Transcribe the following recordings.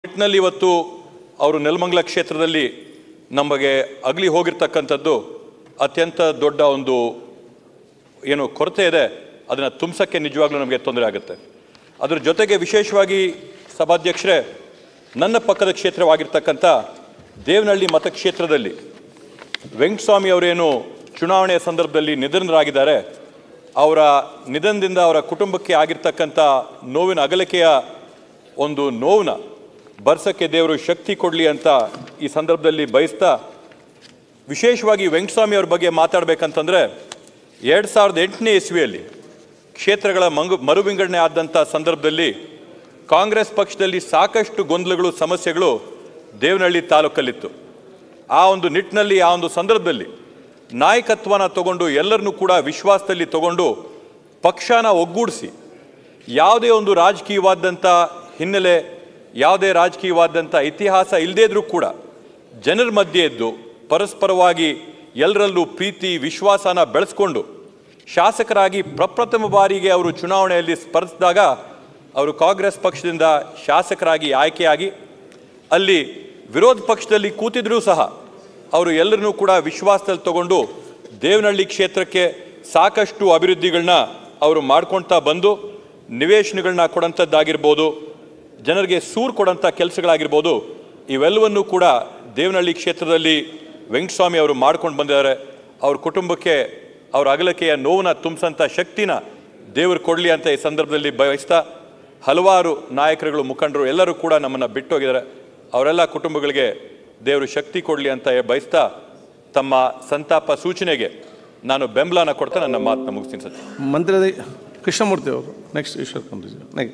ನಿಟ್ಟಿನಲ್ಲಿ ಇವತ್ತು ಅವರು ನೆಲಮಂಗಲ ಕ್ಷೇತ್ರದಲ್ಲಿ ನಮಗೆ ಅಗಲಿ ಹೋಗಿರ್ತಕ್ಕಂಥದ್ದು ಅತ್ಯಂತ ದೊಡ್ಡ ಒಂದು ಏನು ಕೊರತೆ ಇದೆ ಅದನ್ನು ತುಂಬಿಸೋಕ್ಕೆ ನಿಜವಾಗ್ಲೂ ನಮಗೆ ತೊಂದರೆ ಆಗುತ್ತೆ ಅದ್ರ ಜೊತೆಗೆ ವಿಶೇಷವಾಗಿ ಸಭಾಧ್ಯಕ್ಷರೇ ನನ್ನ ಪಕ್ಕದ ಕ್ಷೇತ್ರವಾಗಿರ್ತಕ್ಕಂಥ ದೇವನಹಳ್ಳಿ ಮತಕ್ಷೇತ್ರದಲ್ಲಿ ವೆಂಕಟಸ್ವಾಮಿ ಅವರೇನು ಚುನಾವಣೆಯ ಸಂದರ್ಭದಲ್ಲಿ ನಿಧನರಾಗಿದ್ದಾರೆ ಅವರ ನಿಧನದಿಂದ ಅವರ ಕುಟುಂಬಕ್ಕೆ ಆಗಿರ್ತಕ್ಕಂಥ ನೋವಿನ ಅಗಲಿಕೆಯ ಒಂದು ನೋವನ್ನ ಬರ್ಸಕ್ಕೆ ದೇವರು ಶಕ್ತಿ ಕೊಡಲಿ ಅಂತ ಈ ಸಂದರ್ಭದಲ್ಲಿ ಬಯಸ್ತಾ ವಿಶೇಷವಾಗಿ ವೆಂಕಟಸ್ವಾಮಿ ಅವ್ರ ಬಗ್ಗೆ ಮಾತಾಡಬೇಕಂತಂದ್ರೆ ಎರಡು ಸಾವಿರದ ಎಂಟನೇ ಇಸ್ವಿಯಲ್ಲಿ ಕ್ಷೇತ್ರಗಳ ಮಂಗು ಮರುವಿಂಗಡಣೆ ಆದಂಥ ಸಂದರ್ಭದಲ್ಲಿ ಕಾಂಗ್ರೆಸ್ ಪಕ್ಷದಲ್ಲಿ ಸಾಕಷ್ಟು ಗೊಂದಲಗಳು ಸಮಸ್ಯೆಗಳು ದೇವನಹಳ್ಳಿ ತಾಲೂಕಲ್ಲಿತ್ತು ಆ ಒಂದು ನಿಟ್ಟಿನಲ್ಲಿ ಆ ಒಂದು ಸಂದರ್ಭದಲ್ಲಿ ನಾಯಕತ್ವನ ತಗೊಂಡು ಎಲ್ಲರನ್ನೂ ಕೂಡ ವಿಶ್ವಾಸದಲ್ಲಿ ತಗೊಂಡು ಪಕ್ಷನ ಒಗ್ಗೂಡಿಸಿ ಯಾವುದೇ ಒಂದು ರಾಜಕೀಯವಾದಂಥ ಹಿನ್ನೆಲೆ ಯಾವುದೇ ರಾಜಕೀಯವಾದಂಥ ಇತಿಹಾಸ ಇಲ್ಲದೇ ಇದ್ರೂ ಕೂಡ ಜನರ ಮಧ್ಯೆ ಇದ್ದು ಪರಸ್ಪರವಾಗಿ ಎಲ್ಲರಲ್ಲೂ ಪ್ರೀತಿ ವಿಶ್ವಾಸನ ಬೆಳೆಸ್ಕೊಂಡು ಶಾಸಕರಾಗಿ ಪ್ರಪ್ರಥಮ ಬಾರಿಗೆ ಅವರು ಚುನಾವಣೆಯಲ್ಲಿ ಸ್ಪರ್ಧಿಸಿದಾಗ ಅವರು ಕಾಂಗ್ರೆಸ್ ಪಕ್ಷದಿಂದ ಶಾಸಕರಾಗಿ ಆಯ್ಕೆಯಾಗಿ ಅಲ್ಲಿ ವಿರೋಧ ಪಕ್ಷದಲ್ಲಿ ಕೂತಿದ್ರೂ ಸಹ ಅವರು ಎಲ್ಲರನ್ನೂ ಕೂಡ ವಿಶ್ವಾಸದಲ್ಲಿ ತಗೊಂಡು ದೇವನಹಳ್ಳಿ ಕ್ಷೇತ್ರಕ್ಕೆ ಸಾಕಷ್ಟು ಅಭಿವೃದ್ಧಿಗಳನ್ನ ಅವರು ಮಾಡ್ಕೊಳ್ತಾ ಬಂದು ನಿವೇಶನಗಳನ್ನ ಕೊಡೋಂಥದ್ದಾಗಿರ್ಬೋದು ಜನರಿಗೆ ಸೂರು ಕೊಡೋಂಥ ಕೆಲಸಗಳಾಗಿರ್ಬೋದು ಇವೆಲ್ಲವನ್ನೂ ಕೂಡ ದೇವನಹಳ್ಳಿ ಕ್ಷೇತ್ರದಲ್ಲಿ ವೆಂಕಟಸ್ವಾಮಿ ಅವರು ಮಾಡ್ಕೊಂಡು ಬಂದಿದ್ದಾರೆ ಅವ್ರ ಕುಟುಂಬಕ್ಕೆ ಅವ್ರ ಅಗಲಿಕೆಯ ನೋವನ್ನ ತುಂಬಿಸೋಂಥ ಶಕ್ತಿನ ದೇವರು ಕೊಡಲಿ ಅಂತ ಈ ಸಂದರ್ಭದಲ್ಲಿ ಬಯಸ್ತಾ ಹಲವಾರು ನಾಯಕರುಗಳು ಮುಖಂಡರು ಎಲ್ಲರೂ ಕೂಡ ನಮ್ಮನ್ನು ಬಿಟ್ಟೋಗಿದ್ದಾರೆ ಅವರೆಲ್ಲ ಕುಟುಂಬಗಳಿಗೆ ದೇವರು ಶಕ್ತಿ ಕೊಡಲಿ ಅಂತ ಬಯಸ್ತಾ ತಮ್ಮ ಸಂತಾಪ ಸೂಚನೆಗೆ ನಾನು ಬೆಂಬಲನ ಕೊಡ್ತಾ ನನ್ನ ಮಾತನ್ನ ಮುಗಿಸ್ತೀನಿ ಸರ್ ಮಂತ್ರಿ ಕೃಷ್ಣಮೂರ್ತಿ ಅವರು ನೆಕ್ಸ್ಟ್ ಈಶ್ವರ್ ಕಂಪ್ಲೀಸ್ ನೆಕ್ಸ್ಟ್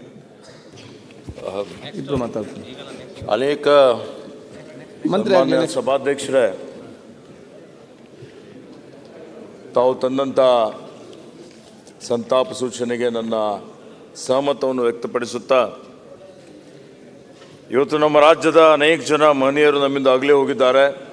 ಇಬ್ಬರು ಮಾತಾಡ್ತೀನಿ ಅನೇಕ ಮಂತ್ರಿ ಸನ್ಮಾನ್ಯ ಆಗ್ಲಿ. ಸಭಾಧ್ಯಕ್ಷರೇ ತಾವು ತಂದಂಥ ಸಂತಾಪ ಸೂಚನೆಗೆ ನನ್ನ ಸಹಮತವನ್ನು ವ್ಯಕ್ತಪಡಿಸುತ್ತಾ ಇವತ್ತು ನಮ್ಮ ರಾಜ್ಯದ ಅನೇಕ ಜನ ಮಹನೀಯರು ನಮ್ಮಿಂದ ಆಗಲೇ ಹೋಗಿದ್ದಾರೆ